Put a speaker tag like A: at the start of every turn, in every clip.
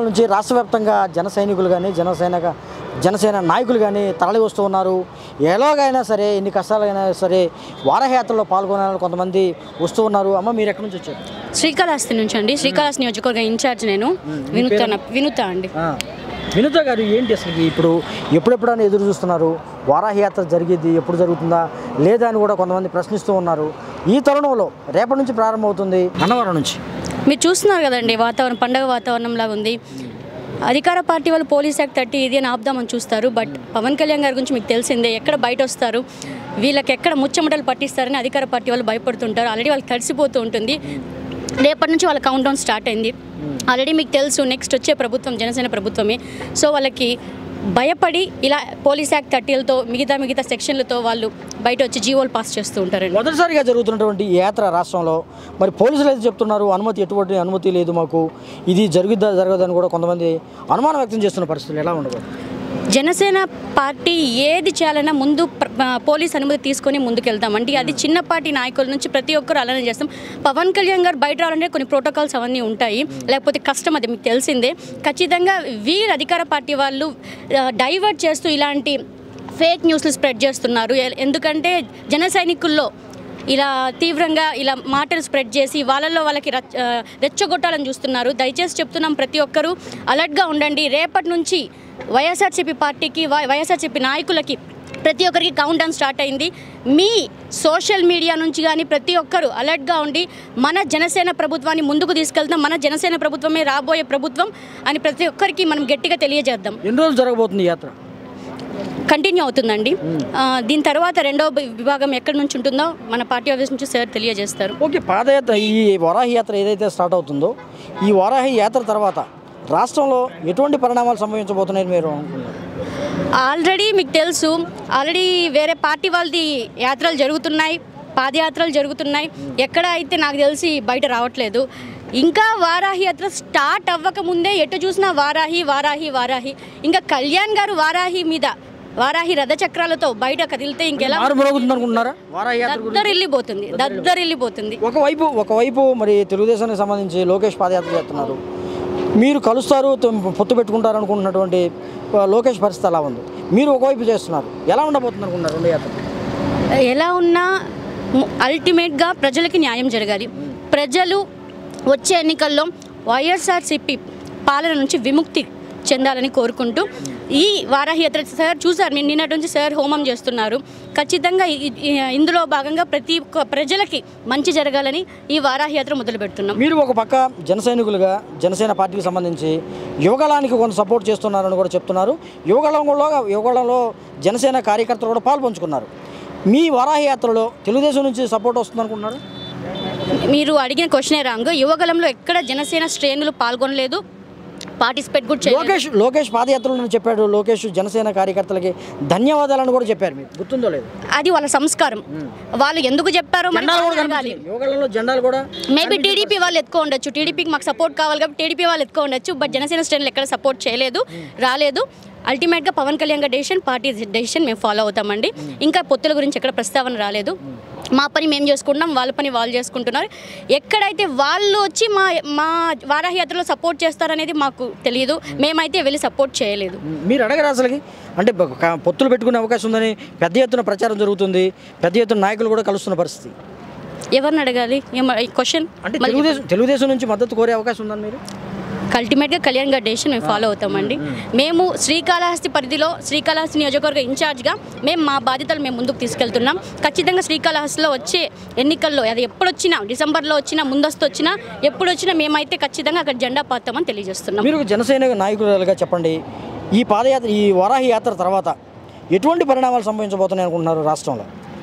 A: నుంచి రాష్ట్ర వ్యాప్తంగా జన సైనికులు కానీ జనసేన జనసేన నాయకులు కానీ తరలి వస్తూ ఉన్నారు ఎలాగైనా సరే ఎన్ని కష్టాలైనా సరే వారయాత్రలో పాల్గొనాలని కొంతమంది వస్తూ ఉన్నారు అమ్మ మీరు ఎక్కడి నుంచి వచ్చారు
B: శ్రీకాళహస్తి నుంచి అండి శ్రీకాళహస్తి నియోజకవర్గ ఇన్ఛార్జ్ నేను వినుత వినుత అండి
A: ఆ, వినుత గారు ఏంటి అసలు ఇప్పుడు ఎప్పుడెప్పుడైనా ఎదురు చూస్తున్నారు వారాహయాత్ర జరిగేది ఎప్పుడు జరుగుతుందా లేదా అని కూడా కొంతమంది ప్రశ్నిస్తూ ఉన్నారు ఈ తరుణంలో రేపటి నుంచి ప్రారంభమవుతుంది అన్నవరం నుంచి
B: మీరు చూస్తున్నారు కదండి వాతావరణం పండగ వాతావరణం లాగా ఉంది అధికార పార్టీ వాళ్ళు పోలీస్ యాక్ట్ థర్టీ ఇది అని ఆపుదామని చూస్తారు బట్ పవన్ కళ్యాణ్ గారి గురించి మీకు తెలిసిందే ఎక్కడ బయట వస్తారు వీళ్ళకి ఎక్కడ ముచ్చమటలు పట్టిస్తారని అధికార పార్టీ వాళ్ళు భయపడుతుంటారు ఆల్రెడీ వాళ్ళకి తడిసిపోతూ ఉంటుంది రేపటి నుంచి వాళ్ళ కౌంట్ డౌన్ స్టార్ట్ అయింది ఆల్రెడీ మీకు తెలుసు నెక్స్ట్ వచ్చే ప్రభుత్వం జనసేన ప్రభుత్వమే సో వాళ్ళకి భయపడి ఇలా పోలీస్ యాక్ట్ థర్టీలతో మిగతా మిగతా సెక్షన్లతో వాళ్ళు బయట వచ్చి జీవోలు పాస్ చేస్తూ ఉంటారండి
A: మొదటిసారిగా జరుగుతున్నటువంటి ఈ యాత్ర రాష్ట్రంలో మరి పోలీసులు అయితే చెప్తున్నారు అనుమతి ఎటువంటి అనుమతి లేదు మాకు ఇది జరుగుద్దా జరగదని కూడా కొంతమంది అనుమానం వ్యక్తం చేస్తున్న పరిస్థితులు ఎలా ఉండదు
B: జనసేన పార్టీ ఏది చేయాలన్నా ముందు ప్ర- ఆ, పోలీస్ అనుమతి తీసుకొని ముందుకెళ్తాం అంటే అది చిన్న పార్టీ నాయకుల నుంచి ప్రతి ఒక్కరు అలానే చేస్తాం పవన్ కళ్యాణ్ గారు బయట రావాలంటే కొన్ని ప్రోటోకాల్స్ అవన్నీ ఉంటాయి లేకపోతే కష్టం అది మీకు తెలిసిందే ఖచ్చితంగా వీరు అధికార పార్టీ వాళ్ళు డైవర్ట్ చేస్తూ ఇలాంటి ఫేక్ న్యూస్లు స్ప్రెడ్ చేస్తున్నారు ఎ- ఎందుకంటే జన సైనికుల్లో ఇలా తీవ్రంగా ఇలా మాటలు స్ప్రెడ్ చేసి వాళ్ళల్లో వాళ్ళకి రచ్చ ఆ, రెచ్చగొట్టాలని చూస్తున్నారు దయచేసి చెప్తున్నాం ప్రతి ఒక్కరూ అలర్ట్గా ఉండండి రేపటి నుంచి వైఎస్ఆర్సీపీ పార్టీకి వై- వైఎస్ఆర్సీపీ నాయకులకి ప్రతి ఒక్కరికి కౌంట్ డౌన్ స్టార్ట్ అయింది మీ సోషల్ మీడియా నుంచి కానీ ప్రతి ఒక్కరు అలర్ట్గా ఉండి మన జనసేన ప్రభుత్వాన్ని ముందుకు తీసుకెళ్తాం మన జనసేన ప్రభుత్వమే రాబోయే ప్రభుత్వం అని ప్రతి ఒక్కరికి మనం గట్టిగా తెలియజేద్దాం
A: ఎన్ని రోజులు జరగబోతుంది ఈ యాత్ర
B: కంటిన్యూ అవుతుందండి ఆ, దీని తర్వాత రెండో వి- విభాగం ఎక్కడి నుంచి ఉంటుందో మన పార్టీ ఆఫీస్ నుంచి సార్ తెలియజేస్తారు
A: ఓకే పాదయాత్ర ఈ వారాహి యాత్ర ఏదైతే స్టార్ట్ అవుతుందో ఈ వారాహి యాత్ర తర్వాత రాష్ట్రంలో ఎటువంటి పరిణామాలు సంభవించబోతున్నాయని మీరు అనుకుంటున్నారు
B: ఆల్రెడీ మీకు తెలుసు ఆల్రెడీ వేరే పార్టీ వాళ్ళది యాత్రలు జరుగుతున్నాయి పాదయాత్రలు జరుగుతున్నాయి ఎక్కడ అయితే నాకు తెలిసి బయట రావట్లేదు ఇంకా వారాహి యాత్ర స్టార్ట్ అవ్వక ముందే ఎటు చూసినా వారాహి వారాహి వారాహి ఇంకా కళ్యాణ్ గారు వారాహి మీద వారాహి రథచక్రాలతో బయట కదిలితే ఇంకెలా
A: మారు మరుగుతుంది అనుకుంటున్నారా వారాహి యాత్ర గురించి
B: దద్దరిల్లిపోతుంది దద్దరిల్లిపోతుంది
A: ఒకవైపు ఒకవైపు మరి తెలుగుదేశానికి సంబంధించి లోకేష్ పాదయాత్ర చేస్తున్నారు మీరు కలుస్తారు త- పొత్తు పెట్టుకుంటారు అనుకుంటున్నటువంటి ఆ, లోకేష్ పరిస్థితి ఎలా ఉంది మీరు ఒకవైపు చేస్తున్నారు ఎలా ఉండబోతుంది అనుకుంటున్నారు రెండు యాత్ర
B: ఎలా ఉన్నా అల్టిమేట్గా ప్రజలకి న్యాయం జరగాలి ప్రజలు వచ్చే ఎన్నికల్లో వైఎస్ఆర్సిపి పాలన నుంచి విముక్తి చెందాలని కోరుకుంటూ ఈ వారాహి యాత్ర సార్ చూసారు నేను నిన్నటి నుంచి సార్ హోమం చేస్తున్నారు ఖచ్చితంగా ఈ- ఈ- ఇందులో భాగంగా ప్రతి ఒక్క ప్రజలకి మంచి జరగాలని ఈ వారాహి యాత్ర మొదలు పెడుతున్నాం
A: మీరు ఒక పక్క జన సైనికులుగా జనసేన పార్టీకి సంబంధించి యువగళానికి కొంత సపోర్ట్ చేస్తున్నారని కూడా చెప్తున్నారు యువగళంలో యువగళంలో జనసేన కార్యకర్తలు కూడా పాల్పంచుకున్నారు మీ వారాహి యాత్రలో తెలుగుదేశం నుంచి సపోర్ట్ వస్తుంది అనుకుంటున్నారు
B: మీరు అడిగిన క్వశ్చనే రాంగ్ యువగలంలో ఎక్కడ జనసేన శ్రేణులు పాల్గొనలేదు పార్టిసిపేట్ కూడా చేయలేదు
A: లోకేష్ లోకేష్ పాదయాత్రలో చెప్పాడు లోకేష్ జనసేన కార్యకర్తలకి ధన్యవాదాలను కూడా చెప్పారు మీకు గుర్తుందో లేదు
B: అది వాళ్ళ సంస్కారం వాళ్ళు ఎందుకు చెప్పారో మరి
A: జెండాలు కూడా
B: వాళ్ళకి అడగాలి
A: కనిపించాయి. యువగళంలో జెండాలు కూడా
B: మేబీ టీడీపీ వాళ్ళు ఎత్తుకో ఉండొచ్చు టీడీపీకి మాకు సపోర్ట్ కావాలి కాబట్టి టీడీపీ వాళ్ళు ఎత్తుకో ఉండొచ్చు బట్ జనసేన శ్రేణులు ఎక్కడ సపోర్ట్ చేయలేదు రాలేదు అల్టిమేట్గా పవన్ కళ్యాణ్ గారి డెసిషన్ పార్టీ డెసిషన్ మేము ఫాలో అవుతామండి ఇంకా పొత్తుల గురించి ఎక్కడ ప్రస్తావన రాలేదు మా పని మేము చేసుకుంటున్నాం వాళ్ళ పని వాళ్ళు చేసుకుంటున్నారు ఎక్కడైతే వాళ్ళు వచ్చి మా మా వారాహి యాత్రలో సపోర్ట్ చేస్తారనేది మాకు తెలియదు మేమైతే వెళ్ళి సపోర్ట్ చేయలేదు
A: మీరు అడగరు అసలుకి అంటే బ- క- పొత్తులు పెట్టుకునే అవకాశం ఉందని పెద్ద ఎత్తున ప్రచారం జరుగుతుంది పెద్ద ఎత్తున నాయకులు కూడా కలుస్తున్న పరిస్థితి
B: ఎవరిని అడగాలి క్వశ్చన్
A: అంటే తెలుగుదేశం తెలుగుదేశం నుంచి మద్దతు కోరే అవకాశం ఉందని మీరు
B: అల్టిమేట్గా కళ్యాణ్ గారి డెసిషన్ మేము ఫాలో అవుతామండి మేము శ్రీకాళహస్తి పరిధిలో శ్రీకాళహస్తి నియోజకవర్గ ఇన్ఛార్జ్గా మేము మా బాధ్యతలు మేము ముందుకు తీసుకెళ్తున్నాం ఖచ్చితంగా శ్రీకాళహస్తిలో వచ్చే ఎన్నికల్లో అది ఎప్పుడు వచ్చినా డిసెంబర్లో వచ్చినా ముందస్తు వచ్చినా ఎప్పుడు వచ్చినా మేమైతే ఖచ్చితంగా అక్కడ జెండా పాతామని తెలియజేస్తున్నాం
A: మీరు ఒక జనసేన నాయకులుగా చెప్పండి ఈ పాదయాత్ర ఈ వరాహి యాత్ర తర్వాత ఎటువంటి పరిణామాలు సంభవించబోతున్నాయి అనుకుంటున్నారు రాష్ట్రంలో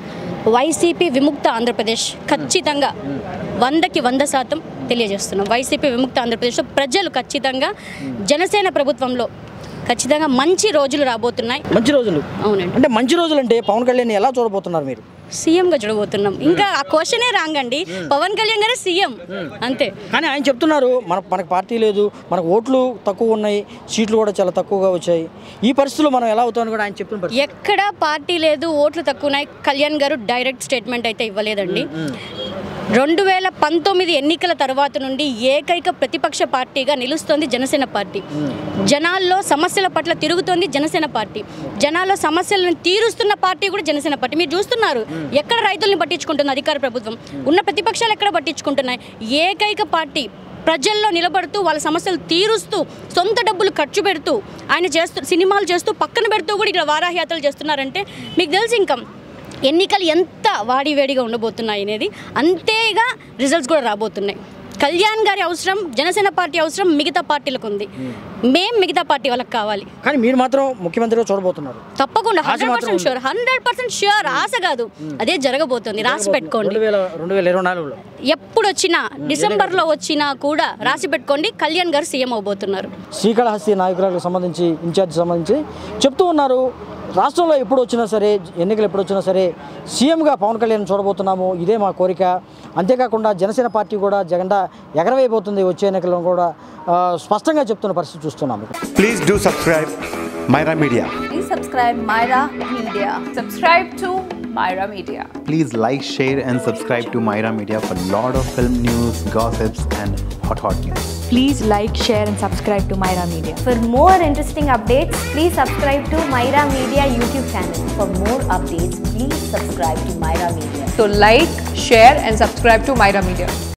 B: వైసీపీ విముక్త ఆంధ్రప్రదేశ్ ఖచ్చితంగా వందకి వంద శాతం తెలియజేస్తున్నాం వైసీపీ విముక్త ఆంధ్రప్రదేశ్లో ప్రజలు ఖచ్చితంగా జనసేన ప్రభుత్వంలో ఖచ్చితంగా మంచి రోజులు రాబోతున్నాయి
A: మంచి రోజులు
B: అవునండి
A: అంటే మంచి రోజులు అంటే పవన్ కళ్యాణ్ ఎలా చూడబోతున్నారు మీరు
B: సీఎంగా చూడబోతున్నాం ఇంకా ఆ క్వశ్చనే రాంగండి పవన్ కళ్యాణ్ గారే సీఎం అంతే
A: కానీ ఆయన చెప్తున్నారు మన మనకు పార్టీ లేదు మనకు ఓట్లు తక్కువ ఉన్నాయి సీట్లు కూడా చాలా తక్కువగా వచ్చాయి ఈ పరిస్థితుల్లో మనం ఎలా అవుతామని కూడా ఆయన చెప్తున్న పరిస్థితి
B: ఎక్కడ పార్టీ లేదు ఓట్లు తక్కువ ఉన్నాయి కళ్యాణ్ గారు డైరెక్ట్ స్టేట్మెంట్ అయితే ఇవ్వలేదండి రెండు వేల పంతొమ్మిది ఎన్నికల తర్వాత నుండి ఏకైక ప్రతిపక్ష పార్టీగా నిలుస్తోంది జనసేన పార్టీ జనాల్లో సమస్యల పట్ల తిరుగుతోంది జనసేన పార్టీ జనాల్లో సమస్యలను తీరుస్తున్న పార్టీ కూడా జనసేన పార్టీ మీరు చూస్తున్నారు ఎక్కడ రైతుల్ని పట్టించుకుంటుంది అధికార ప్రభుత్వం ఉన్న ప్రతిపక్షాలు ఎక్కడ పట్టించుకుంటున్నాయి ఏకైక పార్టీ ప్రజల్లో నిలబడుతూ వాళ్ళ సమస్యలు తీరుస్తూ సొంత డబ్బులు ఖర్చు పెడుతూ ఆయన చేస్తూ సినిమాలు చేస్తూ పక్కన పెడుతూ కూడా ఇక్కడ వారాహయాత్రలు చేస్తున్నారంటే మీకు తెలిసి ఇంకా ఎన్నికలు ఎంత వాడివేడిగా ఉండబోతున్నాయి అనేది అంతేగా రిజల్ట్స్ కూడా రాబోతున్నాయి కళ్యాణ్ గారి అవసరం జనసేన పార్టీ అవసరం మిగతా పార్టీలకు ఉంది మేం మిగతా పార్టీ వాళ్ళకి కావాలి
A: కానీ మీరు మాత్రం ముఖ్యమంత్రిగా చూడబోతున్నారు
B: తప్పకుండా
A: ఆశ
B: హండ్రెడ్
A: మాత్రం
B: percent sure hundred percent sure ఆశ కాదు అదే జరగబోతుంది రాసి పెట్టుకోండి
A: రెండు వేల రెండు వేల ఇరవై నాలుగులో
B: ఎప్పుడు వచ్చినా డిసెంబర్లో వచ్చినా కూడా రాసి పెట్టుకోండి కళ్యాణ్ గారు సీఎం అవబోతున్నారు
A: శ్రీకాళహస్తి నాయకురాలకు సంబంధించి ఇన్ఛార్జ్ సంబంధించి చెప్తూ ఉన్నారు రాష్ట్రంలో ఎప్పుడు వచ్చినా సరే ఎన్నికలు ఎప్పుడు వచ్చినా సరే సీఎంగా పవన్ కళ్యాణ్ చూడబోతున్నాము ఇదే మా కోరిక అంతేకాకుండా జనసేన పార్టీ కూడా జెండా ఎగరవేయబోతుంది వచ్చే ఎన్నికల్లో కూడా ఆ, స్పష్టంగా చెప్తున్న పరిస్థితి చూస్తున్నాము
C: Please do subscribe Myra Media.
D: Please subscribe Myra Media. Subscribe to Myra Media.
E: Please like, share, and subscribe to Myra Media for lot of film news, gossips, and hot hot news.
F: Please like, share, and subscribe to Myra Media.
G: For more interesting updates, please subscribe to Myra Media YouTube channel.
H: For more updates, please subscribe to Myra Media.
D: So like, share and subscribe to Myra Media.